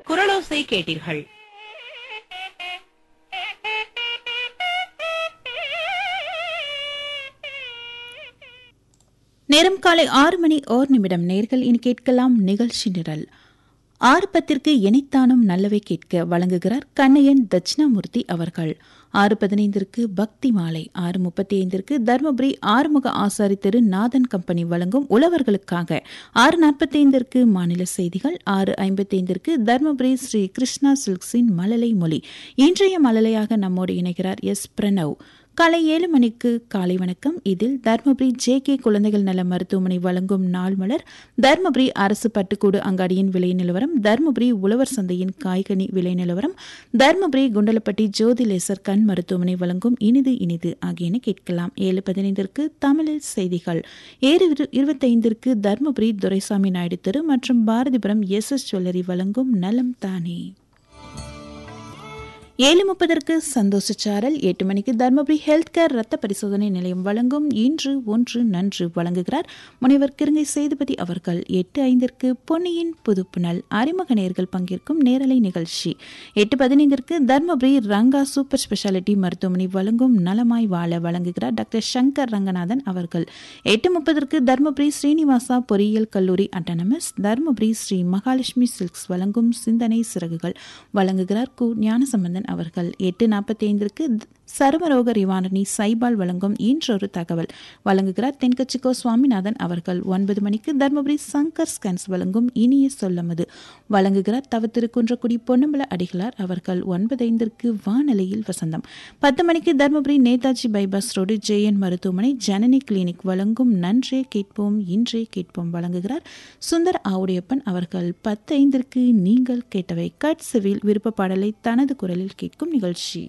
குரலோசை கேட்டீர்கள் நேரம் காலை ஆறு மணி ஓர் நிமிடம் நேர்கள் இனி கேட்கலாம் நிகழ்ச்சி நிரல் ஆறு பத்திற்கு இணைத்தானும் நல்லவை கேட்க வழங்குகிறார் கண்ணையன் தட்சிணாமூர்த்தி அவர்கள் ஆறு பதினைந்திற்கு பக்தி மாலை ஆறு முப்பத்தி ஐந்திற்கு தர்மபுரி ஆறுமுக ஆசாரி திரு நாதன் கம்பெனி வழங்கும் உழவர்களுக்காக ஆறு நாற்பத்தைந்திற்கு மாநில செய்திகள் ஆறு ஐம்பத்தைந்திற்கு தர்மபுரி ஸ்ரீ கிருஷ்ணா சில்க்ஸின் மழலை மொழி இன்றைய மழலையாக நம்மோடு இணைகிறார் எஸ் பிரணவ் காலை ஏழு மணிக்கு காலை வணக்கம் இதில் தர்மபுரி ஜே கே குழந்தைகள் நல மருத்துவமனை வழங்கும் நாள் மலர் தர்மபுரி அரசு பட்டுக்கூடு அங்காடியின் விலை நிலவரம் தர்மபுரி உழவர் சந்தையின் காய்கனி விலை நிலவரம் தர்மபுரி குண்டலப்பட்டி ஜோதி லேசர் கண் மருத்துவமனை வழங்கும் இனிது இனிது ஆகியன கேட்கலாம் ஏழு பதினைந்திற்கு தமிழில் செய்திகள் ஏழு இரு- இருபத்தைந்திற்கு தர்மபுரி துரைசாமி நாயுடு தெரு மற்றும் பாரதிபுரம் எஸ் எஸ் ஜுவல்லரி வழங்கும் நலம் தானே ஏழு முப்பதற்கு சந்தோஷச்சாரல் எட்டு மணிக்கு தர்மபுரி ஹெல்த் கேர் ரத்த பரிசோதனை நிலையம் வழங்கும் இன்று ஒன்று நன்று வழங்குகிறார் முனைவர் கிருங்கை சேதுபதி அவர்கள் எட்டு ஐந்திற்கு பொன்னியின் புதுப்புணல் அறிமுக நேர்கள் பங்கேற்கும் நேரலை நிகழ்ச்சி எட்டு பதினைந்திற்கு தர்மபுரி ரங்கா சூப்பர் ஸ்பெஷாலிட்டி மருத்துவமனை வழங்கும் நலமாய் வாழ வழங்குகிறார் டாக்டர் சங்கர் ரங்கநாதன் அவர்கள் எட்டு முப்பதற்கு தர்மபுரி ஸ்ரீனிவாசா பொறியியல் கல்லூரி அட்டானமஸ் தர்மபுரி ஸ்ரீ மகாலட்சுமி சில்க்ஸ் வழங்கும் சிந்தனை சிறகுகள் வழங்குகிறார் கு ஞானசம்பந்தன் அவர்கள் எட்டு நாற்பத்தி ஐந்திற்கு சருமரோக நிவாரணி சைபால் வழங்கும் இன்றொரு தகவல் வழங்குகிறார் தென்கட்சிக்கோ சுவாமிநாதன் அவர்கள் ஒன்பது மணிக்கு தர்மபுரி சங்கர் ஸ்கேன்ஸ் வழங்கும் இனிய சொல்லமது வழங்குகிறார் தவ திருக்குன்றக்குடி பொன்னம்பல அடிகளார் அவர்கள் ஒன்பது ஐந்திற்கு வானலையில் வசந்தம் பத்து மணிக்கு Dharmapuri Netaji bypass road JN மருத்துவமனை ஜனனி கிளினிக் வழங்கும் நன்றே கேட்போம் இன்றே கேட்போம் வழங்குகிறார் சுந்தர் ஆவுடையப்பன் அவர்கள் பத்து ஐந்திற்கு நீங்கள் கேட்டவை கட்சவில் விருப்ப பாடலை தனது குரலில் கேட்கும் நிகழ்ச்சி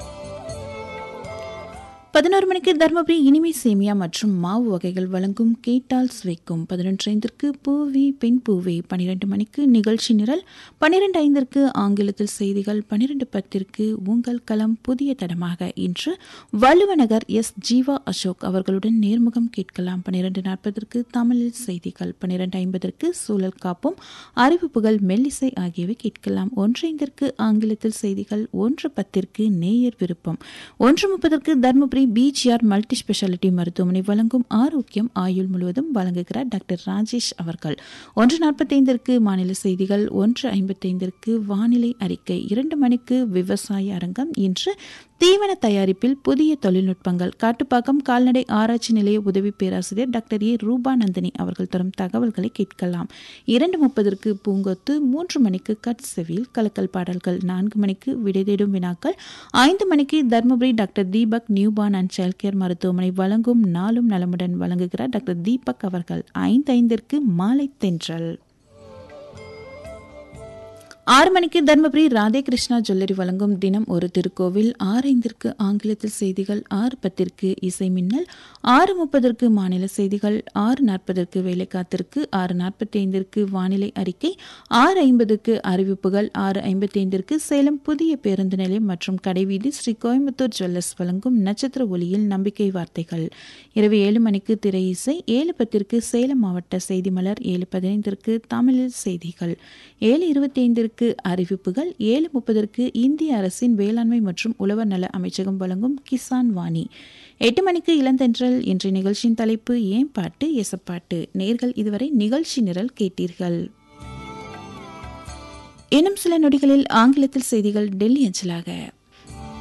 பதினோரு மணிக்கு தர்மபுரி இனிமை சேமியா மற்றும் மாவு வகைகள் வழங்கும் கேட்டால் சுவைக்கும் பதினொன்று ஐந்திற்கு பூவி பெண் பூவே பன்னிரண்டு மணிக்கு நிகழ்ச்சி நிரல் பன்னிரண்டு ஐந்திற்கு ஆங்கிலத்தில் செய்திகள் பன்னிரண்டு பத்திற்கு உங்கள் களம் புதிய தடமாக இன்று வள்ளுவநகர் எஸ் ஜீவா அசோக் அவர்களுடன் நேர்முகம் கேட்கலாம் பன்னிரண்டு நாற்பதற்கு தமிழில் செய்திகள் பன்னிரண்டு ஐம்பதற்கு சூழல் காப்போம் அறிவிப்புகள் மெல்லிசை ஆகியவை கேட்கலாம் ஒன்று ஐந்திற்கு ஆங்கிலத்தில் செய்திகள் ஒன்று பத்திற்கு நேயர் விருப்பம் ஒன்று முப்பதற்கு தர்மபுரி பிஜிஆர் மல்டி ஸ்பெஷாலிட்டி மருத்துவமனை வழங்கும் ஆரோக்கியம் ஆயுள் முழுவதும் வழங்குகிறார் டாக்டர் ராஜேஷ் அவர்கள் ஒன்று நாற்பத்தைந்திற்கு மாநில செய்திகள் ஒன்று ஐம்பத்தைந்திற்கு வானிலை அறிக்கை இரண்டு மணிக்கு விவசாய அரங்கம் இன்று தீவன தயாரிப்பில் புதிய தொழில்நுட்பங்கள் காட்டுப்பாக்கம் கால்நடை ஆராய்ச்சி நிலைய உதவி பேராசிரியர் டாக்டர் ஏ ரூபாநந்தினி அவர்கள் தரும் தகவல்களை கேட்கலாம் இரண்டு முப்பதற்கு பூங்கொத்து மூன்று மணிக்கு கட் செவில் கலக்கல் பாடல்கள் நான்கு மணிக்கு விடை தேடும் வினாக்கள் ஐந்து மணிக்கு Dharmapuri doctor Deepak newborn and child care மருத்துவமனை வழங்கும் நாளும் நலமுடன் வழங்குகிறார் டாக்டர் தீபக் அவர்கள் ஐந்து ஐந்திற்கு மாலை தென்றல் ஆறு மணிக்கு தர்மபுரி ராதே கிருஷ்ணா ஜுவல்லரி வழங்கும் தினம் ஒரு திருக்கோவில் ஆறு ஐந்திற்கு ஆங்கிலத்தில் செய்திகள் ஆறு பத்திற்கு இசை மின்னல் ஆறு முப்பதற்கு மாநில செய்திகள் ஆறு நாற்பதற்கு வேலைக்காத்திற்கு ஆறு நாற்பத்தி ஐந்திற்கு வானிலை அறிக்கை ஆறு ஐம்பதுக்கு அறிவிப்புகள் ஆறு ஐம்பத்தி ஐந்திற்கு சேலம் புதிய பேருந்து நிலையம் மற்றும் கடைவீதி ஸ்ரீ கோயம்புத்தூர் ஜுவல்லர்ஸ் வழங்கும் நட்சத்திர ஒளியில் நம்பிக்கை வார்த்தைகள் இரவு ஏழு மணிக்கு திரை இசை ஏழு பத்திற்கு சேலம் மாவட்ட செய்தி மலர் ஏழு பதினைந்திற்கு தமிழில் செய்திகள் ஏழு இருபத்தி ஐந்திற்கு அறிவிப்புகள் ஏழு முப்பதற்கு இந்திய அரசின் வேளாண்மை மற்றும் உழவர் நல அமைச்சகம் வழங்கும் கிசான் வாணி எட்டு மணிக்கு இளந்தென்றல் என்ற நிகழ்ச்சியின் தலைப்பு ஏன் பாட்டு எசப்பாட்டு நேர்கள் இதுவரை நிகழ்ச்சி நிரல் கேட்டீர்கள் இன்னும் சில நொடிகளில் ஆங்கிலத்தில் செய்திகள் டெல்லி அஞ்சலாக